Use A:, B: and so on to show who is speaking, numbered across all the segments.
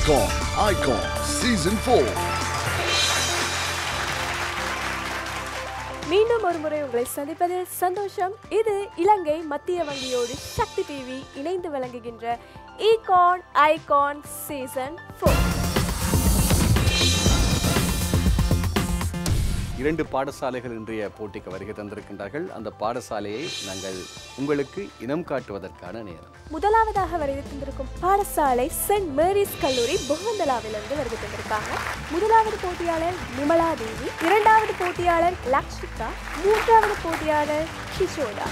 A: Icon, Icon, Season 4.
B: மீண்டும் ஒரு முறை உங்களை சந்திப்பதில் சந்தோஷம் இது இலங்கை மத்திய வங்கியோடு சக்தி டிவி இணைந்து வழங்குகின்ற ஈகான் ஐகான் சீசன் ஃபோர்
C: இரண்டு பாடசாலைகள் இன்றைய போட்டிக்கு வருகை தந்திருக்கின்றார்கள் அந்த பாடசாலையை நாங்கள் உங்களுக்கு இனம் காட்டுவதற்கான நேரம்
B: முதலாவதாக வருகை தந்திருக்கும் பாடசாலை சென்ட் மேரிஸ் கல்லூரி புகந்தலாவிலிருந்து வருகை தந்திருக்காங்க முதலாவது போட்டியாளர் நிமலா தேவி இரண்டாவது போட்டியாளர் லக்ஷிகா மூன்றாவது போட்டியாளர் கிஷோதா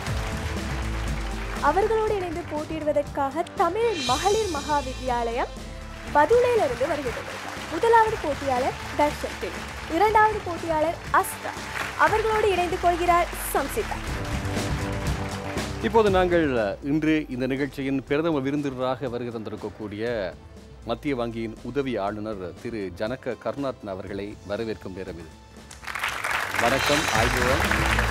B: அவர்களோடு இணைந்து போட்டியிடுவதற்காக தமிழ் மகளிர் மகா வித்தியாலயம் பதுளையிலிருந்து வருகை தந்திருக்காங்க முதலாவது போட்டியாளர் தர்ஷன் பின் இரண்டாவது போட்டியாளர் அஸ்ரா அவர்களோடு இணைந்து கொள்கிறார் சம்சிதா
C: இப்போது நாங்கள் இன்று இந்த நிகழ்ச்சியின் பிரதம விருந்தினராக வருகை தந்திருக்கக்கூடிய மத்திய வங்கியின் உதவி ஆளுநர் திரு ஜனக கருணாத்ன் அவர்களை வரவேற்கும் நேரம் இது வணக்கம் ஆய்வுடன்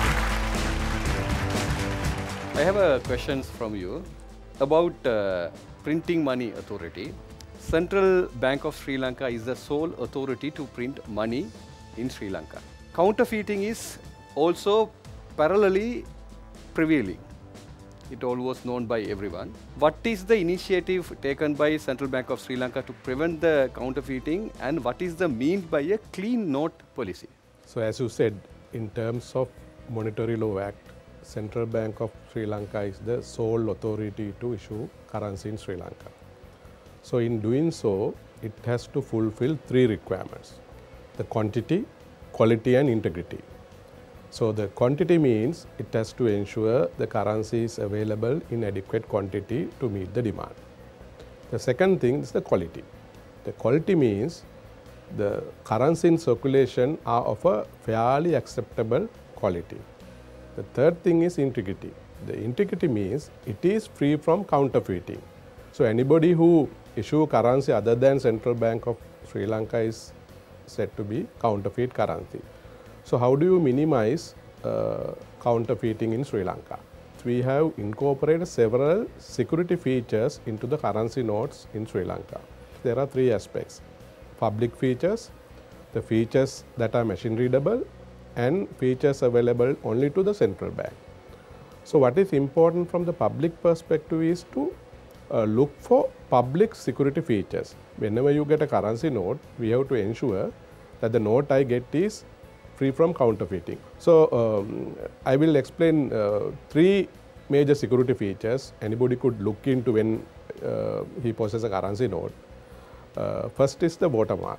C: I have a questions from you about uh, printing money authority. Central Bank of Sri Lanka is the sole authority to print money in Sri Lanka. Counterfeiting is also parallelly prevailing. It all was known by everyone. What is the initiative taken by Central Bank of Sri Lanka to prevent the counterfeiting and what is the mean by a clean note policy?
D: So as you said, in terms of Monetary Law Act, Central Bank of Sri Lanka is the sole authority to issue currency in Sri Lanka. So in doing so, it has to fulfill three requirements. The quantity, quality and integrity. So the quantity means it has to ensure the currency is available in adequate quantity to meet the demand. The second thing is the quality. The quality means the currency in circulation are of a fairly acceptable quality. The third thing is integrity. The integrity means it is free from counterfeiting. So anybody who issue currency other than Central Bank of Sri Lanka is said to be counterfeit currency. So how do you minimize uh, counterfeiting in Sri Lanka? We have incorporated several security features into the currency notes in Sri Lanka. There are three aspects. Public features, the features that are machine readable and features available only to the central bank. So what is important from the public perspective is to uh, look for public security features. Whenever you get a currency note, we have to ensure that the note I get is free from counterfeiting. So um, I will explain uh, three major security features anybody could look into when uh, he possesses a currency note. Uh, first is the watermark.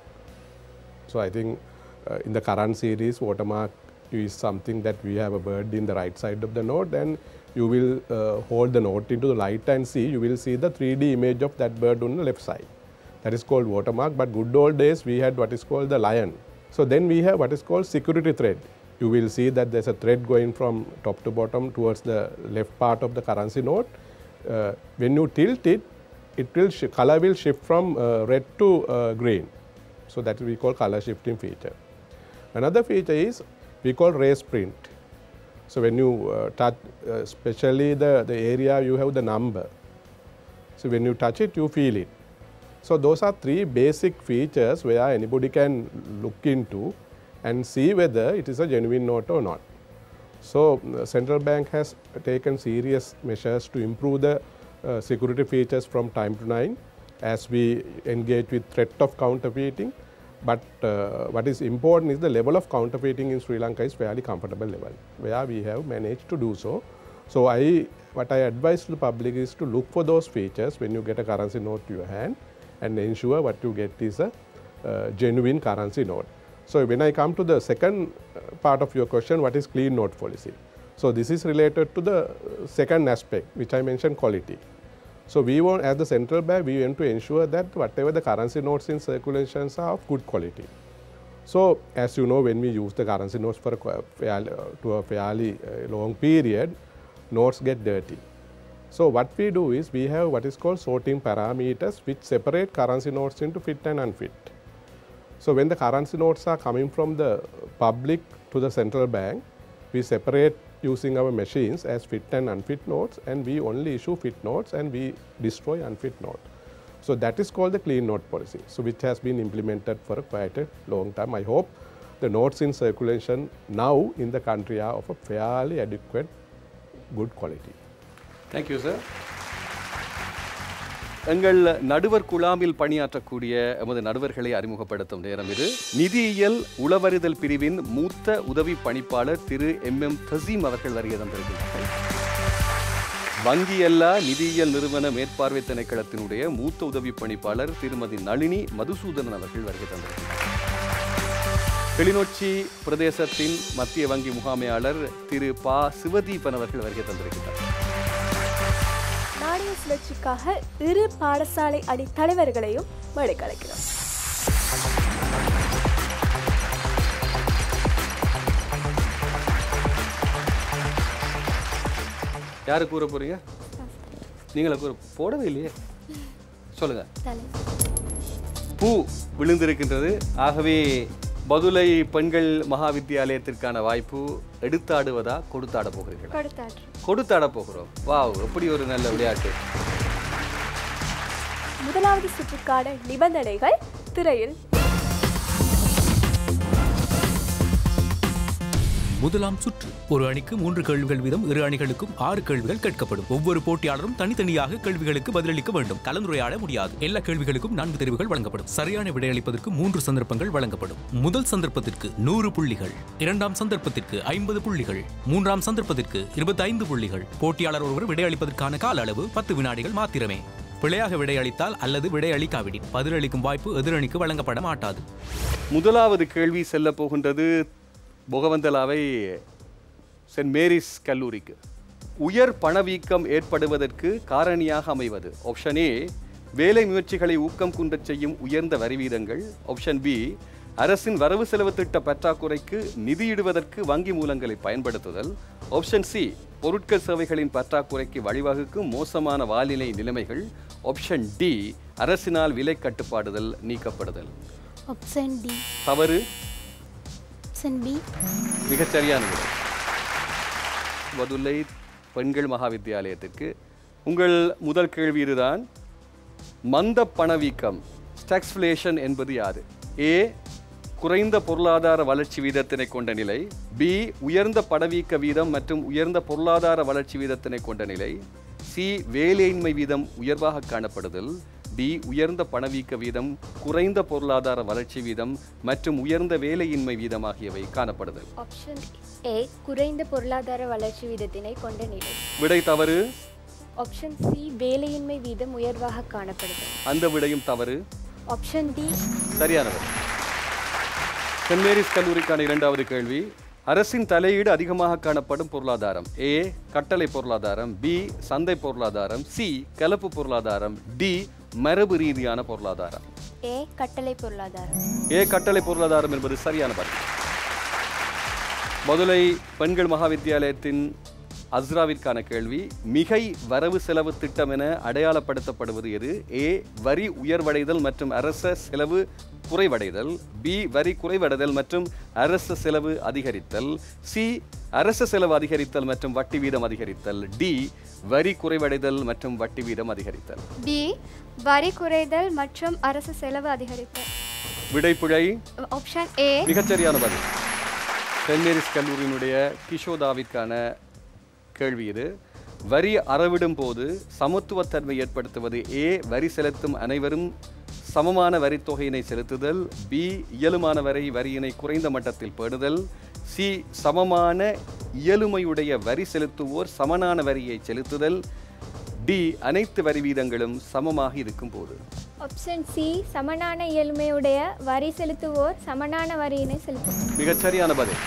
D: So I think uh, in the current series, watermark is something that we have a bird in the right side of the note and you will uh, hold the note into the light and see, you will see the 3D image of that bird on the left side. That is called watermark, but good old days we had what is called the lion. So then we have what is called security thread. You will see that there's a thread going from top to bottom towards the left part of the currency note. Uh, when you tilt it, it will sh- color will shift from uh, red to uh, green. So that we call color shifting feature. Another feature is we call race print. So when you uh, touch, uh, especially the, the area you have the number. So when you touch it, you feel it. So those are three basic features where anybody can look into and see whether it is a genuine note or not. So uh, central bank has taken serious measures to improve the uh, security features from time to time as we engage with threat of counterfeiting. But uh, what is important is the level of counterfeiting in Sri Lanka is fairly comfortable level, where we have managed to do so. So I, what I advise to the public is to look for those features when you get a currency note to your hand and ensure what you get is a uh, genuine currency note. So when I come to the second uh, part of your question, what is clean note policy? So this is related to the uh, second aspect, which I mentioned quality. So we want, as the central bank, we want to ensure that whatever the currency notes in circulations are of good quality. So as you know, when we use the currency notes for a qu- fairly, uh, to a fairly uh, long period, notes get dirty. So what we do is we have what is called sorting parameters which separate currency notes into fit and unfit. So when the currency notes are coming from the public to the central bank, we separate using our machines as fit and unfit notes and we only issue fit notes and we destroy unfit notes. So that is called the clean note policy, so which has been implemented for quite a long time. I hope the notes in circulation now in the country are of a fairly adequate, good quality.
C: Thank you sir எங்கள் நடுவர் குழாமில் பணியாற்றக்கூடிய எமது நடுவர்களை அறிமுகப்படுத்தும் நேரம் இது நிதியியல் உளவறிதல் பிரிவின் மூத்த உதவி பணிப்பாளர் திரு எம் எம் தசீம் அவர்கள் வருகை தந்திருக்கிறார்கள் வங்கியல்லா நிதியியல் நிறுவன மேற்பார்வை திணைக்களத்தினுடைய மூத்த உதவி பணிப்பாளர் திருமதி நளினி மதுசூதனன் அவர்கள் வருகை தந்திருக்கிறார் கிளிநொச்சி பிரதேசத்தின் மத்திய வங்கி முகாமையாளர் திரு பா சிவதீபன் அவர்கள் வருகை தந்திருக்கிறார்
B: நாணய சுழற்சிக்காக இரு பாடசாலை அணி தலைவர்களையும் மழைக்கலைக்கிறோம்
C: யாரு கூற போறீங்க நீங்களா கூற போடவே இல்லையே சொல்லுங்க பூ விழுந்திருக்கின்றது ஆகவே பதுளை பெண்கள் மகா வித்தியாலயத்திற்கான வாய்ப்பு எடுத்தாடுவதா கொடுத்தாட போகிறீர்களா
B: கொடுத்தாற்று
C: கொடுத்தாட போகிறோம் வாவ் எப்படி ஒரு நல்ல விளையாட்டு
B: முதலாவது சுற்றுக்கான நிபந்தனைகள் திரையில்
E: முதலாம் சுற்று ஒரு அணிக்கு மூன்று கேள்விகள் வீதம் இரு அணிகளுக்கும் ஆறு கேள்விகள் கேட்கப்படும் ஒவ்வொரு போட்டியாளரும் தனித்தனியாக கேள்விகளுக்கு பதிலளிக்க வேண்டும் கலந்துரையாட முடியாது எல்லா கேள்விகளுக்கும் நான்கு தெரிவுகள் வழங்கப்படும் சரியான விடையளிப்பதற்கு மூன்று சந்தர்ப்பங்கள் வழங்கப்படும் முதல் சந்தர்ப்பத்திற்கு நூறு புள்ளிகள் இரண்டாம் சந்தர்ப்பத்திற்கு ஐம்பது புள்ளிகள் மூன்றாம் சந்தர்ப்பத்திற்கு இருபத்தைந்து புள்ளிகள் போட்டியாளர் ஒருவர் விடையளிப்பதற்கான கால அளவு பத்து வினாடிகள் மாத்திரமே பிழையாக விடையளித்தால் அல்லது விடையளிக்காவிடின் பதிலளிக்கும் வாய்ப்பு எதிரணிக்கு வழங்கப்பட மாட்டாது
C: முதலாவது கேள்வி செல்ல போகின்றது பொகவந்தலாவை சென்ட் மேரிஸ் கல்லூரிக்கு உயர் பணவீக்கம் ஏற்படுவதற்கு காரணியாக அமைவது ஆப்ஷன் ஏ வேலை முயற்சிகளை ஊக்கம் குன்றச் செய்யும் உயர்ந்த வரி வீதங்கள் ஆப்ஷன் பி அரசின் வரவு செலவு திட்ட பற்றாக்குறைக்கு நிதியிடுவதற்கு வங்கி மூலங்களை பயன்படுத்துதல் ஆப்ஷன் சி பொருட்கள் சேவைகளின் பற்றாக்குறைக்கு வழிவகுக்கும் மோசமான வானிலை நிலைமைகள் ஆப்ஷன் டி அரசினால் விலை கட்டுப்பாடுதல் நீக்கப்படுதல்
F: ஆப்ஷன் டி
C: தவறு
F: ஆப்ஷன் பி
C: மிகச் சரியானது வதுலை பெண்கள் மகா வித்தியாலயத்திற்கு உங்கள் முதல் கேள்வி இதுதான் மந்த பணவீக்கம் ஸ்டாக்ஸ்ஃபிளேஷன் என்பது யாது ஏ குறைந்த பொருளாதார வளர்ச்சி வீதத்தினை கொண்ட நிலை பி உயர்ந்த பணவீக்க வீதம் மற்றும் உயர்ந்த பொருளாதார வளர்ச்சி வீதத்தினை கொண்ட நிலை சி வேலையின்மை வீதம் உயர்வாக காணப்படுதல் டி உயர்ந்த பணவீக்க வீதம் குறைந்த பொருளாதார வளர்ச்சி வீதம் மற்றும் உயர்ந்த வேலையின்மை வீதம் ஆகியவை காணப்படுதல்
F: ஆப்ஷன் ஏ குறைந்த பொருளாதார வளர்ச்சி வீதத்தினை கொண்ட நிலை
C: விடை தவறு
F: ஆப்ஷன் சி வேலையின்மை வீதம் உயர்வாக காணப்படுதல்
C: அந்த விடையும் தவறு
F: ஆப்ஷன் டி
C: சரியானது சென்ட் மேரிஸ் கல்லூரிக்கான இரண்டாவது கேள்வி அரசின் தலையீடு அதிகமாக காணப்படும் பொருளாதாரம் ஏ கட்டளை பொருளாதாரம் பி சந்தை பொருளாதாரம் சி கலப்பு பொருளாதாரம் டி மரபு ரீதியான பொருளாதாரம்
F: ஏ கட்டளை பொருளாதாரம்
C: ஏ கட்டளை பொருளாதாரம் என்பது சரியான பதில் மதுரை பெண்கள் மகா வித்தியாலயத்தின் அஸ்ராவிற்கான கேள்வி மிகை வரவு செலவு திட்டம் என அடையாளப்படுத்தப்படுவது எது ஏ வரி உயர்வடைதல் மற்றும் அரச செலவு குறைவடைதல் பி வரி குறைவடைதல் மற்றும் அரச செலவு அதிகரித்தல் சி அரச செலவு அதிகரித்தல் மற்றும் வட்டி வீதம் அதிகரித்தல் டி வரி குறைவடைதல் மற்றும் வட்டி வீதம் அதிகரித்தல்
F: பி வரி குறைதல் மற்றும் அரசு செலவு அதிகரித்தல்
C: விடைப்பிழை
F: ஆப்ஷன் ஏ
C: மிகச்சரியான பதில் சென்ட் மேரிஸ் கல்லூரியினுடைய கிஷோதாவிற்கான கேள்வி இது வரி அறவிடும் போது சமத்துவத்தன்மை ஏற்படுத்துவது ஏ வரி செலுத்தும் அனைவரும் சமமான வரித்தொகையினை செலுத்துதல் பி இயலுமான வரை வரியினை குறைந்த மட்டத்தில் பேணுதல் சி சமமான இயலுமையுடைய வரி செலுத்துவோர் சமனான வரியை செலுத்துதல் டி அனைத்து வரி வீதங்களும் சமமாக இருக்கும் போது
F: ஆப்ஷன் சி சமனான இயல்மையுடைய வரி செலுத்துவோர் சமனான வரியினை செலுத்தும்
C: மிகச்சரியான பதில்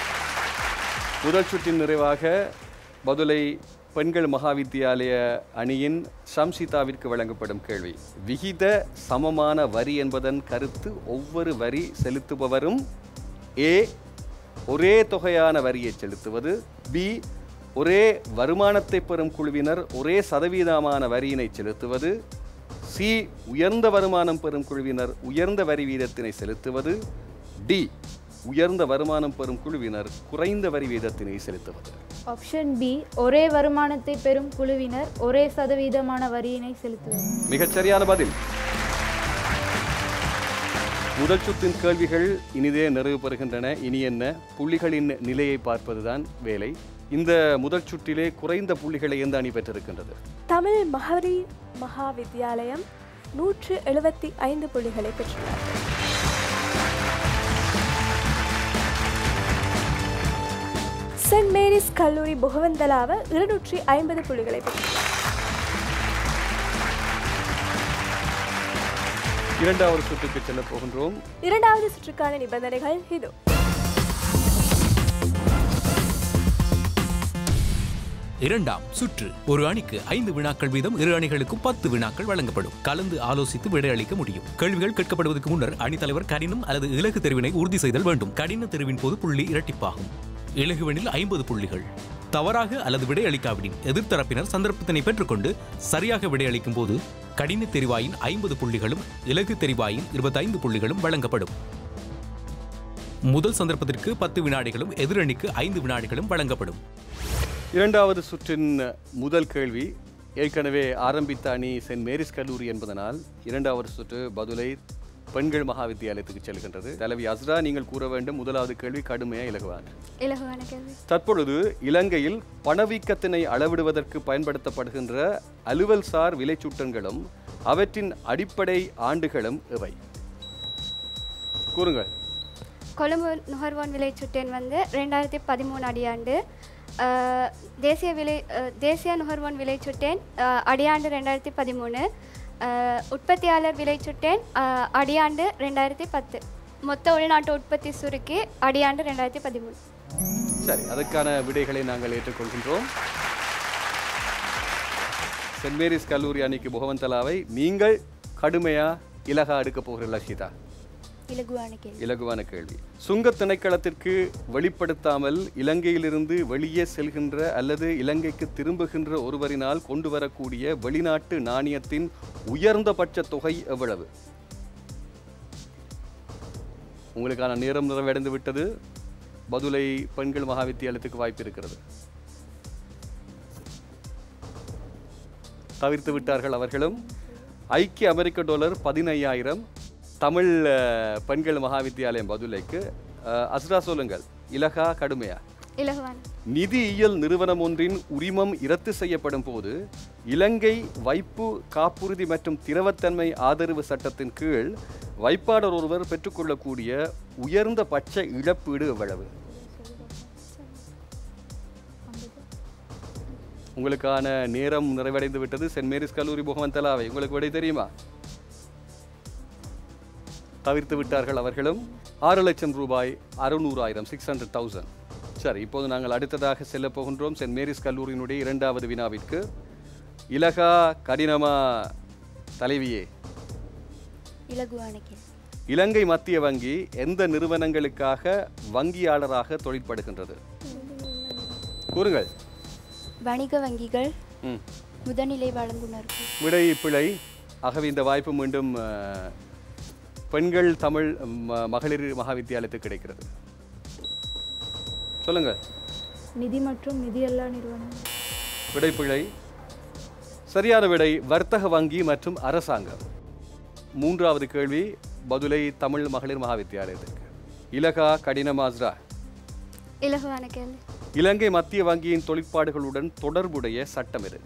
C: முதல் சுற்றின் நிறைவாக பதுளை பெண்கள் மகா வித்தியாலய அணியின் சம்சிதாவிற்கு வழங்கப்படும் கேள்வி விகித சமமான வரி என்பதன் கருத்து ஒவ்வொரு வரி செலுத்துபவரும் ஏ ஒரே தொகையான வரியை செலுத்துவது பி ஒரே வருமானத்தை பெறும் குழுவினர் ஒரே சதவீதமான வரியினை செலுத்துவது சி உயர்ந்த வருமானம் பெறும் குழுவினர் உயர்ந்த வரி வீதத்தினை செலுத்துவது டி உயர்ந்த வருமானம் பெறும் குழுவினர் குறைந்த வரி வீதத்தினை செலுத்துவது
G: ஆப்ஷன் பி ஒரே வருமானத்தை பெறும் குழுவினர் ஒரே சதவீதமான வரியினை செலுத்துவர்
C: மிகச் சரியான பதில் முதல் சுத்தின் கேள்விகள் இனிதே நிறைவு பெறுகின்றன இனி என்ன புள்ளிகளின் நிலையை பார்ப்பதுதான் வேலை இந்த முதல் சுற்றிலே குறைந்த புள்ளிகளை எந்த அணி பெற்றிருக்கின்றது
B: தமிழ் மகளிர் மகா வித்யாலயம் நூற்று எழுபத்தி ஐந்து புள்ளிகளை பெற்றுள்ளார் சென்ட் மேரிஸ் கல்லூரி புகவந்தலாவ இருநூற்றி ஐம்பது புள்ளிகளை பெற்றுள்ளார்
C: இரண்டாவது சுற்றுக்கு செல்ல போகின்றோம்
B: இரண்டாவது சுற்றுக்கான நிபந்தனைகள் இதோ
E: இரண்டாம் சுற்று ஒரு அணிக்கு ஐந்து வினாக்கள் வீதம் இரு அணிகளுக்கும் பத்து வினாக்கள் வழங்கப்படும் கலந்து ஆலோசித்து விடையளிக்க முடியும் கேள்விகள் கேட்கப்படுவதற்கு முன்னர் அணித்தலைவர் கடினம் அல்லது இலகு தெரிவினை உறுதி செய்தல் வேண்டும் கடின தெரிவின் போது புள்ளி இரட்டிப்பாகும் இலகுவெனில் ஐம்பது புள்ளிகள் தவறாக அல்லது விடையளிக்காவிடின் எதிர்த்தரப்பினர் சந்தர்ப்பத்தினை பெற்றுக்கொண்டு சரியாக விடையளிக்கும் போது கடின தெரிவாயின் ஐம்பது புள்ளிகளும் இலகு தெரிவாயின் இருபத்தைந்து புள்ளிகளும் வழங்கப்படும் முதல் சந்தர்ப்பத்திற்கு பத்து வினாடிகளும் எதிரணிக்கு ஐந்து வினாடிகளும் வழங்கப்படும்
C: இரண்டாவது சுற்றின் முதல் கேள்வி ஏற்கனவே ஆரம்பித்த அணி சென்ட் மேரிஸ் கல்லூரி என்பதனால் இரண்டாவது சுற்று பதுளை பெண்கள் மகாவித்தியாலயத்துக்கு செல்கின்றது தலைவி அஸ்ரா நீங்கள் கூற வேண்டும் முதலாவது கேள்வி கடுமையா இலகுவான
F: இலகுவான கேள்வி
C: தற்பொழுது இலங்கையில் பணவீக்கத்தினை அளவிடுவதற்கு பயன்படுத்தப்படுகின்ற அலுவல் சார் விலைச்சூட்டங்களும் அவற்றின் அடிப்படை ஆண்டுகளும் இவை கூறுங்கள்
F: கொழும்பு நுகர்வோன் விலை சுட்டேன் வந்து ரெண்டாயிரத்தி பதிமூணு அடியாண்டு அஹ், தேசிய விலை அஹ், தேசிய நுகர்வோன் விலை சுட்டேன் அஹ், அடியாண்டு ரெண்டாயிரத்தி பதிமூணு அஹ், உற்பத்தியாளர் விலை சுட்டேன் அஹ், அடியாண்டு ரெண்டாயிரத்தி பத்து மொத்த உள்நாட்டு உற்பத்தி சுருக்கி அடியாண்டு ரெண்டாயிரத்தி பதிமூணு
C: சரி அதற்கான விடைகளை நாங்கள் ஏற்றுக்கொள்கின்றோம் சென்ட் மேரிஸ் கல்லூரி அணிக்கு முகவந்தலாவை நீங்கள் கடுமையா இலகா எடுக்க போகிறீர்களா சீதா
F: இலகுவான கேள்வி
C: இலகுவான கேள்வி சுங்க திணைக்களத்திற்கு வெளிப்படுத்தாமல் இலங்கையிலிருந்து வெளியே செல்கின்ற அல்லது இலங்கைக்கு திரும்புகின்ற ஒருவரினால் கொண்டு வரக்கூடிய வெளிநாட்டு நாணயத்தின் உயர்ந்தபட்ச தொகை எவ்வளவு உங்களுக்கான நேரம் நிறைவடைந்து விட்டது பதுளை பெண்கள் மகாவித்தியாலயத்துக்கு வாய்ப்பு இருக்கிறது தவிர்த்து விட்டார்கள் அவர்களும் ஐக்கிய அமெரிக்க டாலர் பதினையாயிரம் தமிழ் அஹ், பெண்கள் மகாவித்தியாலயம் பதுளைக்கு அஹ், அஸ்ரா சொல்லுங்கள் இலகா கடுமையா
F: இலகுவான
C: நிதியியல் நிறுவனம் ஒன்றின் உரிமம் இரத்து செய்யப்படும் போது இலங்கை வைப்பு காப்புறுதி மற்றும் திரவத்தன்மை ஆதரவு சட்டத்தின் கீழ் வைப்பாளர் ஒருவர் பெற்றுக்கொள்ளக்கூடிய உயர்ந்த பட்ச இழப்பீடு எவ்வளவு உங்களுக்கான நேரம் நிறைவடைந்து விட்டது சென்ட் மேரிஸ் கல்லூரி முகமந்தலாவை உங்களுக்கு விடை தெரியுமா தவிர்த்து விட்டார்கள் அவர்களும் ஆறு லட்சம் ரூபாய் அறுநூறாயிரம் சிக்ஸ் ஹண்ட்ரட் தௌசண்ட் சரி இப்போது நாங்கள் அடுத்ததாக செல்ல போகின்றோம் சென்ட் மேரிஸ் கல்லூரியினுடைய இரண்டாவது வினாவிற்கு இலகா கடினமா தலைவியே
F: இலகுவான கேள்வி
C: இலங்கை மத்திய வங்கி எந்த நிறுவனங்களுக்காக வங்கியாளராக தொழிற்படுகின்றது கூறுங்கள்
F: வணிக வங்கிகள்
C: ம்
F: முதநிலை வழங்குனர்கள்
C: விடை பிழை ஆகவே இந்த வாய்ப்பு மீண்டும் அஹ், பெண்கள் தமிழ் ம- மகளிர் மகாவித்தியாலயத்துக்கு கிடைக்கிறது சொல்லுங்க
G: நிதி மற்றும் நிதியல்லா நிறுவனம்
C: விடை பிழை சரியான விடை வர்த்தக வங்கி மற்றும் அரசாங்கம் மூன்றாவது கேள்வி பதுளை தமிழ் மகளிர் மகாவித்தியாலயத்திற்கு இலகா கடினமாஸ்ரா
F: இலகுவான கேள்வி
C: இலங்கை மத்திய வங்கியின் தொழிற்பாடுகளுடன் தொடர்புடைய சட்டம் எது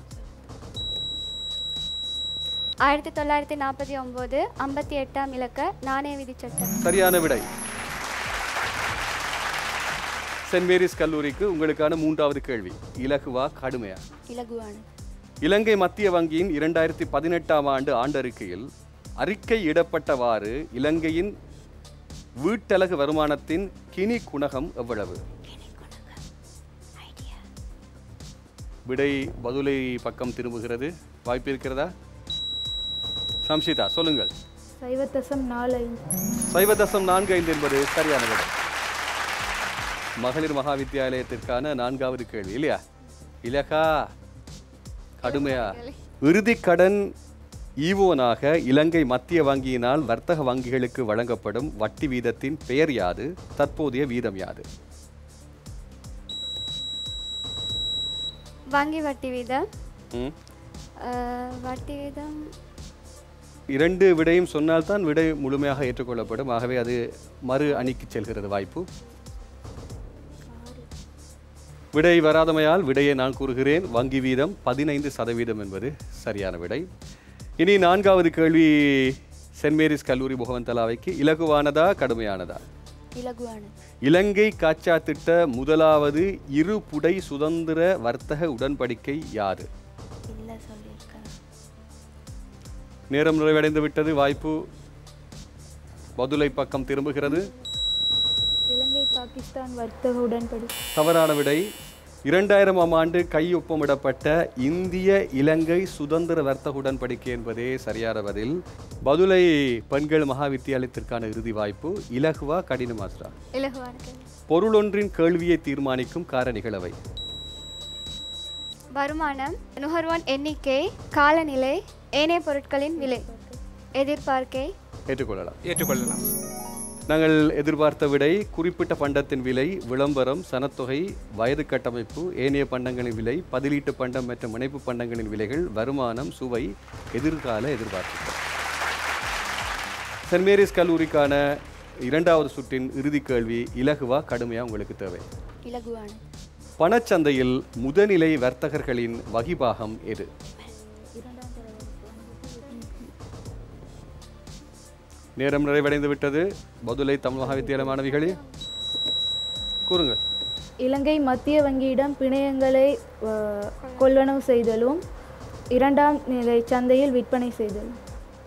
F: ஆயிரத்தி தொள்ளாயிரத்தி நாற்பத்தி ஒம்பது ஐம்பத்தி எட்டாம் இலக்க நாணய விதி சட்டம்
C: சரியான விடை சென்ட் மேரிஸ் கல்லூரிக்கு உங்களுக்கான மூன்றாவது கேள்வி இலகுவா கடுமையா
F: இலகுவான
C: இலங்கை மத்திய வங்கியின் இரண்டாயிரத்தி பதினெட்டாம் ஆண்டு ஆண்டறிக்கையில் அறிக்கை இடப்பட்டவாறு இலங்கையின் வீட்டலகு வருமானத்தின் கினி குணகம் எவ்வளவு விடை பதுளை பக்கம் திரும்புகிறது வாய்ப்பு இருக்கிறதா சம்ஷிதா சொல்லுங்கள்
G: சைவத்தசம் நாலு ஐந்து
C: சைவ தசம் நான்கு ஐந்து என்பது சரியான விடை மகளிர் மகாவித்தியாலயத்திற்கான நான்காவது கேள்வி இல்லையா இலகா கடுமையா இறுதிக் கடன் ஈவோனாக இலங்கை மத்திய வங்கியினால் வர்த்தக வங்கிகளுக்கு வழங்கப்படும் வட்டி வீதத்தின் பெயர் யாது தற்போதைய வீதம் யாது
F: வங்கி வட்டி வீதம்
C: ம்
F: அஹ், வட்டி வீதம்
C: இரண்டு விடையும் சொன்னால்தான் விடை முழுமையாக ஏற்றுக்கொள்ளப்படும் ஆகவே அது மறு அணிக்கு செல்கிறது வாய்ப்பு விடை வராதமையால் விடையை நான் கூறுகிறேன் வங்கி வீதம் பதினைந்து சதவீதம் என்பது சரியான விடை இனி நான்காவது கேள்வி சென்ட் மேரிஸ் கல்லூரி முகவந்தலாவைக்கு இலகுவானதா கடுமையானதா
G: இலகுவானது
C: இலங்கை காச்சா திட்ட முதலாவது இரு புடை சுதந்திர வர்த்தக உடன்படிக்கை யாது
G: இல்லை சொல்லியிருக்கேன்
C: நேரம் நிறைவடைந்து விட்டது வாய்ப்பு பதுளை பக்கம் திரும்புகிறது
G: இலங்கை பாகிஸ்தான் வர்த்தக உடன்படி
C: தவறான விடை இரண்டாயிரமாம் ஆண்டு கையொப்பமிடப்பட்ட இந்திய இலங்கை சுதந்திர வர்த்தக உடன்படிக்கை என்பதே சரியான பதில் பதுளை பெண்கள் மகா வித்தியாலயத்திற்கான இறுதி வாய்ப்பு இலகுவா கடின மாஸ்டரா
F: இலகுவான கேள்வி
C: பொருளொன்றின் கேள்வியை தீர்மானிக்கும் காரணிகளவை
F: வருமானம் நுகர்வோன் எண்ணிக்கை காலநிலை ஏனைய பொருட்களின் விலை எதிர்பார்க்கை
C: ஏற்றுக்கொள்ளலாம்
E: ஏற்றுக்கொள்ளலாம்
C: நாங்கள் எதிர்பார்த்த விடை குறிப்பிட்ட பண்டத்தின் விலை விளம்பரம் சனத்தொகை வயது கட்டமைப்பு ஏனைய பண்டங்களின் விலை பதிலீட்டு பண்டம் மற்றும் இணைப்பு பண்டங்களின் விலைகள் வருமானம் சுவை எதிர்கால எதிர்பார்ப்பு சென்ட் மேரிஸ் கல்லூரிக்கான இரண்டாவது சுற்றின் இறுதி கேள்வி இலகுவா கடுமையா உங்களுக்கு தேவை
G: இலகுவானது
C: பணச்சந்தையில் முதநிலை வர்த்தகர்களின் வகிபாகம் எது நேரம் நிறைவடைந்து விட்டது பதுளை தமிழ் மகாவித்தியாலய மாணவிகளே கூறுங்கள்
G: இலங்கை மத்திய வங்கியிடம் பிணையங்களை அஹ், கொள்வனவு செய்தலும் இரண்டாம் நிலை சந்தையில் விற்பனை செய்தலும்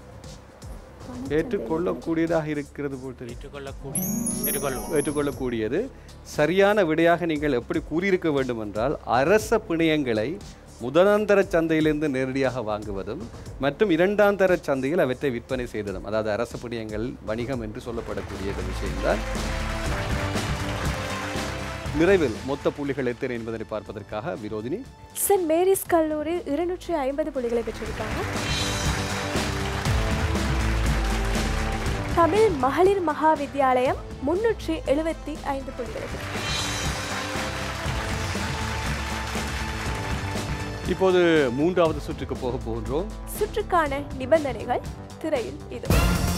C: ஏற்றுக்கொள்ளக்கூடியதாக இருக்கிறது போல் தெரியும்
E: ஏற்றுக்கொள்ளக்கூடிய ஏற்றுக்கொள்வோம்
C: ஏற்றுக்கொள்ளக்கூடியது சரியான விடையாக நீங்கள் எப்படி கூறியிருக்க வேண்டும் என்றால் அரச பிணையங்களை முதலாந்தர சந்தையிலிருந்து நேரடியாக வாங்குவதும் மற்றும் இரண்டாம் தர சந்தையில் அவற்றை விற்பனை செய்ததும் அதாவது அரச பிணையங்கள் வணிகம் என்று சொல்லப்படக்கூடிய இந்த விஷயம்தான் நிறைவில் மொத்த புள்ளிகள் எத்தனை என்பதனை பார்ப்பதற்காக விரோதினி
B: சென்ட் மேரிஸ் கல்லூரி இருநூற்றி ஐம்பது புள்ளிகளை பெற்றிருக்காங்க தமிழ் மகளிர் மகா வித்தியாலயம் முன்னூற்றி எழுபத்தி ஐந்து புள்ளிகளை பெற்றிருக்காங்க
C: இப்போது மூன்றாவது சுற்றுக்கு போக போகின்றோம்
B: சுற்றுக்கான நிபந்தனைகள் திரையில் இது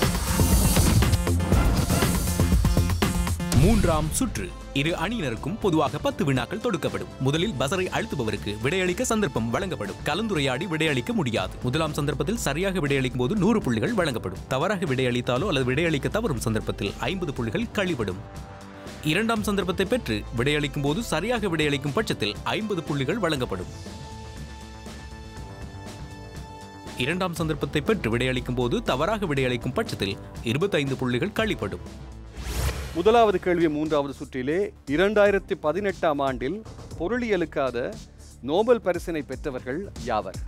E: மூன்றாம் சுற்று இரு அணியினருக்கும் பொதுவாக பத்து வினாக்கள் தொடுக்கப்படும் முதலில் பசரை அழுத்துபவருக்கு விடையளிக்க சந்தர்ப்பம் வழங்கப்படும் கலந்துரையாடி விடையளிக்க முடியாது முதலாம் சந்தர்ப்பத்தில் சரியாக விடையளிக்கும் போது நூறு புள்ளிகள் வழங்கப்படும் தவறாக விடையளித்தாலோ அல்லது விடையளிக்க தவறும் சந்தர்ப்பத்தில் ஐம்பது புள்ளிகள் கழிவிடும் இரண்டாம் சந்தர்ப்பத்தை பெற்று விடையளிக்கும் போது சரியாக விடையளிக்கும் பட்சத்தில் ஐம்பது புள்ளிகள் வழங்கப்படும் இரண்டாம் சந்தர்ப்பத்தை பெற்று விடையளிக்கும் போது தவறாக விடையளிக்கும் பட்சத்தில் இருபத்தைந்து புள்ளிகள் கழிப்படும்
C: முதலாவது கேள்வி மூன்றாவது சுற்றிலே இரண்டாயிரத்தி பதினெட்டாம் ஆண்டில் பொருளியலுக்காத நோபல் பரிசினை பெற்றவர்கள் யாவர்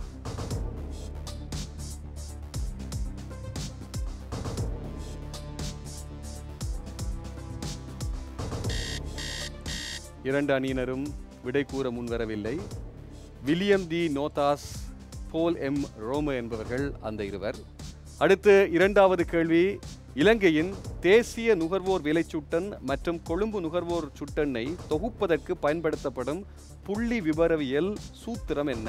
C: இரண்டு அணியினரும் விடை கூற முன்வரவில்லை வில்லியம் தி நோதாஸ் போல் எம் ரோம என்பவர்கள் அந்த இருவர் அடுத்து இரண்டாவது கேள்வி இலங்கையின் தேசிய நுகர்வோர் விலைச்சுட்டன் மற்றும் கொழும்பு நுகர்வோர் சுட்டெண்ணை தொகுப்பதற்கு பயன்படுத்தப்படும் புள்ளி விபரவியல் சூத்திரம் என்ன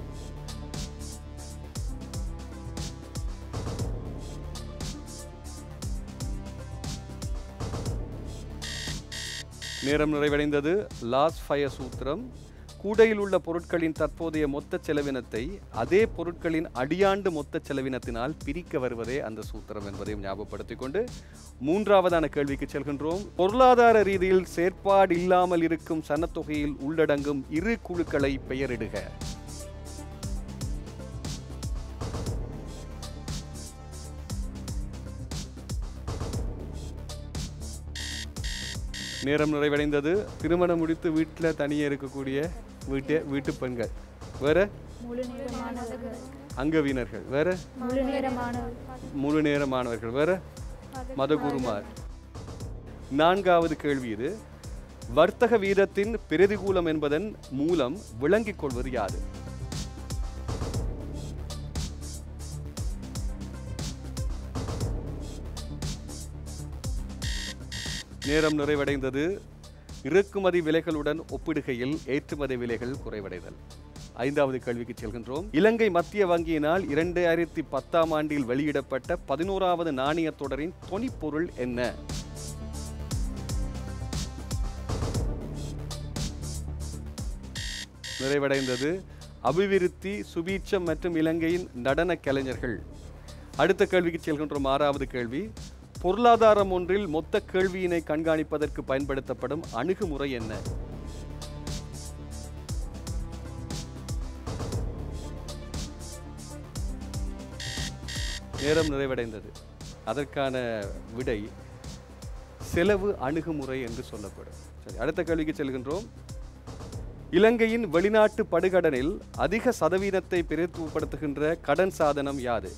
C: நேரம் நிறைவடைந்தது லாஸ் ஃபயர் சூத்திரம் கூடையில் உள்ள பொருட்களின் தற்போதைய மொத்த செலவினத்தை அதே பொருட்களின் அடியாண்டு மொத்த செலவினத்தினால் பிரிக்க வருவதே அந்த சூத்திரம் என்பதையும் ஞாபகப்படுத்திக் கொண்டு மூன்றாவதான கேள்விக்கு செல்கின்றோம் பொருளாதார ரீதியில் செயற்பாடு இல்லாமல் இருக்கும் சனத்தொகையில் உள்ளடங்கும் இரு குழுக்களை பெயரிடுக நேரம் நிறைவடைந்தது திருமணம் முடித்து வீட்டில் தனியே இருக்கக்கூடிய வீட்டு வீட்டு பெண்கள் வேற
G: முழு நேர மாணவர்கள்
C: அங்கவீனர்கள் வேற
G: முழு நேர மாணவர்கள்
C: முழு நேர மாணவர்கள் வேற மதகுருமார் நான்காவது கேள்வி இது வர்த்தக வீதத்தின் பிரதிகூலம் என்பதன் மூலம் விளங்கிக் கொள்வது யாது நேரம் நிறைவடைந்தது இறக்குமதி விலைகளுடன் ஒப்பிடுகையில் ஏற்றுமதி விலைகள் குறைவடைதல் ஐந்தாவது கேள்விக்கு செல்கின்றோம் இலங்கை மத்திய வங்கியினால் இரண்டாயிரத்தி பத்தாம் ஆண்டில் வெளியிடப்பட்ட பதினோராவது நாணய தொடரின் தொனிப்பொருள் என்ன நிறைவடைந்தது அபிவிருத்தி சுபீட்சம் மற்றும் இலங்கையின் நடன கலைஞர்கள் அடுத்த கேள்விக்கு செல்கின்றோம் ஆறாவது கேள்வி பொருளாதாரம் ஒன்றில் மொத்த கேள்வியினை கண்காணிப்பதற்கு பயன்படுத்தப்படும் அணுகுமுறை என்ன நேரம் நிறைவடைந்தது அதற்கான விடை செலவு அணுகுமுறை என்று சொல்லப்படும் சரி அடுத்த கேள்விக்கு செல்கின்றோம் இலங்கையின் வெளிநாட்டு படுகடனில் அதிக சதவீதத்தை பிரதித்துவப்படுத்துகின்ற கடன் சாதனம் யாது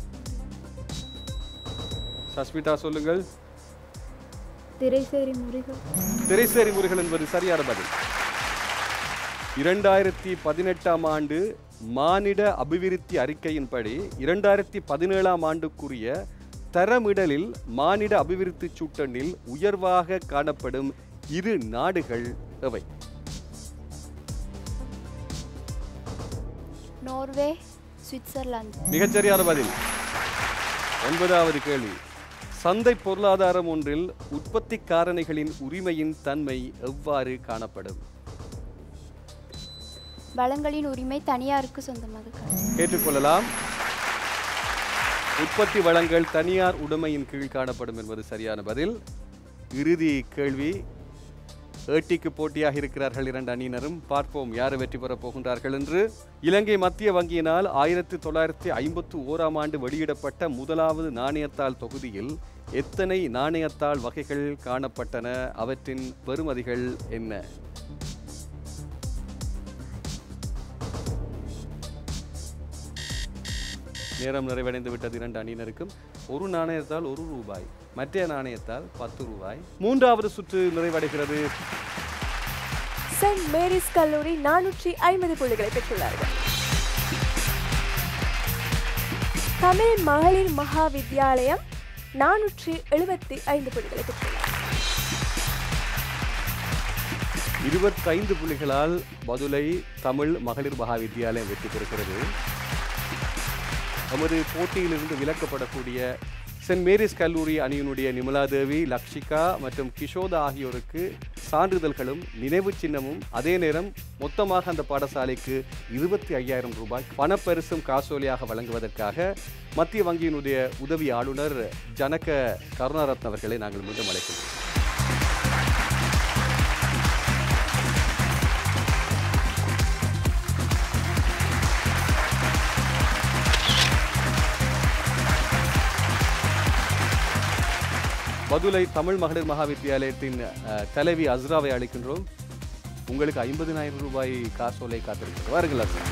C: சஸ்மிதா சொல்லுங்கள்
G: திரைசேரி முறிகள்
C: திரைசேரி முறைகள் என்பது சரியான பதில் இரண்டாயிரத்தி பதினெட்டாம் ஆண்டு மானிட அபிவிருத்தி அறிக்கையின்படி இரண்டாயிரத்தி பதினேழாம் ஆண்டுக்குரிய தரமிடலில் மானிட அபிவிருத்தி சுட்டனில் உயர்வாக காணப்படும் இரு நாடுகள் எவை
F: நோர்வே சுவிட்சர்லாந்து
C: மிகச்சரியான பதில் ஒன்பதாவது கேள்வி சந்தை பொருளாதாரம் ஒன்றில் உற்பத்தி காரணிகளின் உரிமையின் தன்மை எவ்வாறு காணப்படும்
F: வளங்களின் உரிமை தனியாருக்கு சொந்தமாக காணப்படும்.
C: கேட்டுக்கொள்ளலாம் உற்பத்தி வளங்கள் தனியார் உடைமையின் கீழ் காணப்படும் என்பது சரியான பதில் இறுதி கேள்வி ஏட்டிக்கு போட்டியாக இருக்கிறார்கள் இரண்டு அணியினரும் பார்ப்போம் யார் வெற்றி பெறப் போகின்றார்கள் என்று இலங்கை மத்திய வங்கியினால் ஆயிரத்தி தொள்ளாயிரத்தி ஐம்பத்தி ஓராம் ஆண்டு வெளியிடப்பட்ட முதலாவது நாணயத்தாள் தொகுதியில் எத்தனை நாணயத்தாள் வகைகள் காணப்பட்டன அவற்றின் பெறுமதிகள் என்ன நேரம் நிறைவடைந்து விட்டது இரண்டு அணியினருக்கும் ஒரு நாணயத்தால் ஒரு ரூபாய் மற்ற நாணயத்தால் பத்து ரூபாய் மூன்றாவது சுற்று நிறைவடைகிறது
B: செயின்ட் மேரிஸ் கல்லூரி நானூற்றி ஐம்பது புள்ளிகளை பெற்றுள்ளார்கள் தமிழ் மகளிர் மகா வித்யாலயம் நானூற்றி எழுபத்தி ஐந்து புள்ளிகளை பெற்றுள்ளார்
C: இருபத்தைந்து புள்ளிகளால் பதுளை தமிழ் மகளிர் மகா வித்தியாலயம் வெற்றி பெறுகிறது நமது போட்டியிலிருந்து விலக்கப்படக்கூடிய சென்ட் மேரிஸ் கல்லூரி அணியினுடைய நிமலா தேவி லக்ஷிகா மற்றும் கிஷோதா ஆகியோருக்கு சான்றிதழ்களும் நினைவு சின்னமும் அதே நேரம் மொத்தமாக அந்த பாடசாலைக்கு இருபத்தி ஐயாயிரம் ரூபாய் பணப்பரிசும் காசோலியாக வழங்குவதற்காக மத்திய வங்கியினுடைய உதவி ஆளுநர் ஜனக கருணாரத்ன அவர்களை நாங்கள் மீண்டும் அழைக்கின்றோம் மதுரை தமிழ் மகளிர் மகா வித்தியாலயத்தின் அஹ், தலைவி அஸ்ராவை அழைக்கின்றோம் உங்களுக்கு ஐம்பதினாயிரம் ரூபாய் காசோலை காத்திருக்கிறது வாருங்கள் அஸ்ரா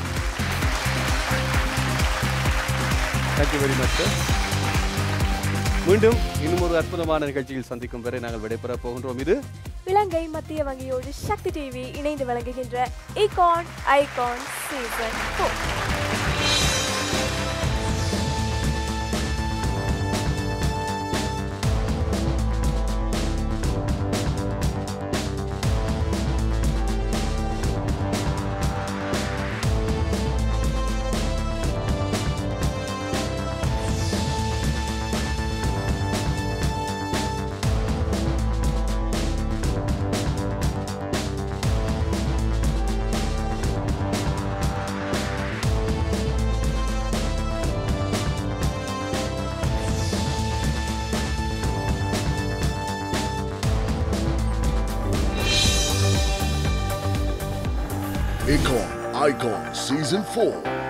C: தேங்க்யூ வெரி மச் மீண்டும் இன்னும் ஒரு அற்புதமான நிகழ்ச்சியில் சந்திக்கும் வரை நாங்கள் விடைபெறப் போகின்றோம் இது
B: இலங்கை மத்திய வங்கியோடு சக்தி டிவி இணைந்து வழங்குகின்ற icon icon season four
A: Icon Icon Season 4